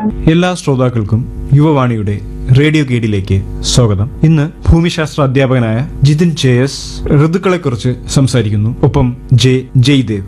എല്ലാ ശ്രോതാക്കൾക്കും യുവവാണിയുടെ റേഡിയോ ഗൈഡിലേക്ക് സ്വാഗതം ഇന്ന് ഭൂമിശാസ്ത്ര അധ്യാപകനായ ജിതിൻ ജെ എസ് ഋതുക്കളെക്കുറിച്ച് സംസാരിക്കുന്നു ഒപ്പം ജെ ജയ്ദേവ്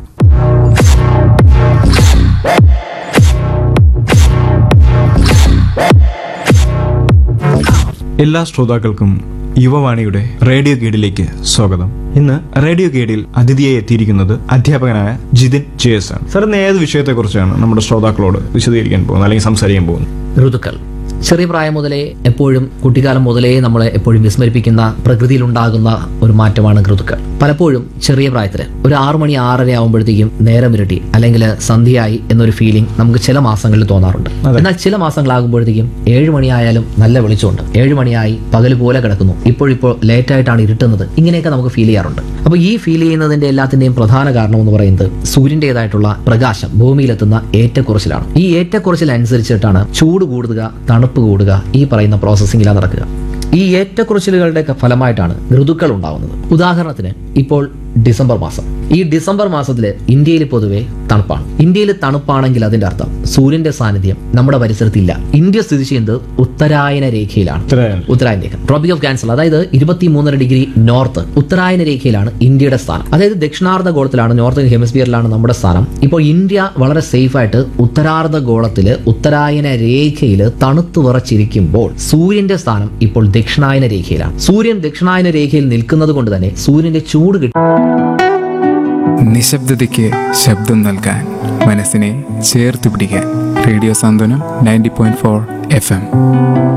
എല്ലാ ശ്രോതാക്കൾക്കും യുവവാണിയുടെ റേഡിയോ ഗൈഡിലേക്ക് സ്വാഗതം ഇന്ന് റേഡിയോ ഗൈഡിൽ അതിഥിയായി എത്തിയിരിക്കുന്നത് അധ്യാപകനായ ജിതിൻ ജെ എസ് ആണ് സാർ ഇന്ന് ഏത് വിഷയത്തെക്കുറിച്ചാണ് നമ്മുടെ ശ്രോതാക്കളോട് വിശദീകരിക്കാൻ പോകുന്നത് അല്ലെങ്കിൽ സംസാരിക്കാൻ പോകുന്നത് ഋതുക്കൾ ചെറിയ പ്രായം മുതലേ എപ്പോഴും കുട്ടിക്കാലം മുതലേ നമ്മളെ എപ്പോഴും വിസ്മരിപ്പിക്കുന്ന പ്രകൃതിയിലുണ്ടാകുന്ന ഒരു മാറ്റമാണ് ഋതുക്കൾ പലപ്പോഴും ചെറിയ പ്രായത്തിൽ ഒരു ആറു മണി ആറര ആകുമ്പോഴത്തേക്കും നേരം ഇരട്ടി അല്ലെങ്കിൽ സന്ധ്യയായി എന്നൊരു ഫീലിംഗ് നമുക്ക് ചില മാസങ്ങളിൽ തോന്നാറുണ്ട് എന്നാൽ ചില മാസങ്ങളാകുമ്പോഴത്തേക്കും ഏഴ് മണിയായാലും നല്ല വെളിച്ചമുണ്ട് ഏഴ് മണിയായി പകൽ പോലെ കിടക്കുന്നു ഇപ്പോഴിപ്പോൾ ലേറ്റ് ആയിട്ടാണ് ഇരുട്ടുന്നത് ഇങ്ങനെയൊക്കെ നമുക്ക് ഫീൽ ചെയ്യാറുണ്ട് അപ്പോൾ ഈ ഫീൽ ചെയ്യുന്നതിന്റെ എല്ലാത്തിന്റെയും പ്രധാന കാരണം എന്ന് പറയുന്നത് സൂര്യൻ്റെതായിട്ടുള്ള പ്രകാശം ഭൂമിയിലെത്തുന്ന ഏറ്റക്കുറച്ചിലാണ് ഈ ഏറ്റക്കുറച്ചിൽ അനുസരിച്ചിട്ടാണ് ചൂട് കൂടുക തണുപ്പ് കൂടുക ഈ പറയുന്ന പ്രോസസ്സിംഗിലാണ് നടക്കുക ഈ ഏറ്റക്കുറച്ചിലുകളുടെ ഒക്കെ ഫലമായിട്ടാണ് ഋതുക്കൾ ഉണ്ടാവുന്നത് ഉദാഹരണത്തിന് ഇപ്പോൾ ഡിസംബർ മാസം ഈ ഡിസംബർ മാസത്തിൽ ഇന്ത്യയിൽ പൊതുവെ തണുപ്പാണ് ഇന്ത്യയിൽ തണുപ്പാണെങ്കിൽ അതിന്റെ അർത്ഥം സൂര്യന്റെ സാന്നിധ്യം നമ്മുടെ പരിസരത്തില്ല ഇന്ത്യ സ്ഥിതി ചെയ്യുന്നത് ഉത്തരായന രേഖയിലാണ് ഉത്തരായനം. ഉത്തരായന രേഖ ട്രോപ്പിക് ഓഫ് ക്യാൻസർ അതായത് ഇരുപത്തി മൂന്നര ഡിഗ്രി നോർത്ത് ഉത്തരായന രേഖയിലാണ് ഇന്ത്യയുടെ സ്ഥാനം അതായത് ദക്ഷിണാർദ്ധ ഗോളത്തിലാണ് നോർത്ത് ഹെമിസ്ഫിയറിലാണ് നമ്മുടെ സ്ഥാനം ഇപ്പോൾ ഇന്ത്യ വളരെ സേഫ് ആയിട്ട് ഉത്തരാർദ്ധ ഗോളത്തില് ഉത്തരായന രേഖയിൽ തണുത്തു വിറച്ചിരിക്കുമ്പോൾ സൂര്യന്റെ സ്ഥാനം ഇപ്പോൾ ദക്ഷിണായന രേഖയിലാണ് സൂര്യൻ ദക്ഷിണായന രേഖയിൽ നിൽക്കുന്നത് കൊണ്ട് തന്നെ സൂര്യന്റെ ചൂട് കിട്ടും നിശബ്ദതയ്ക്ക് ശബ്ദം നൽകാൻ മനസ്സിനെ ചേർത്ത് പിടിക്കാൻ radio Santhwanam ninety point four F M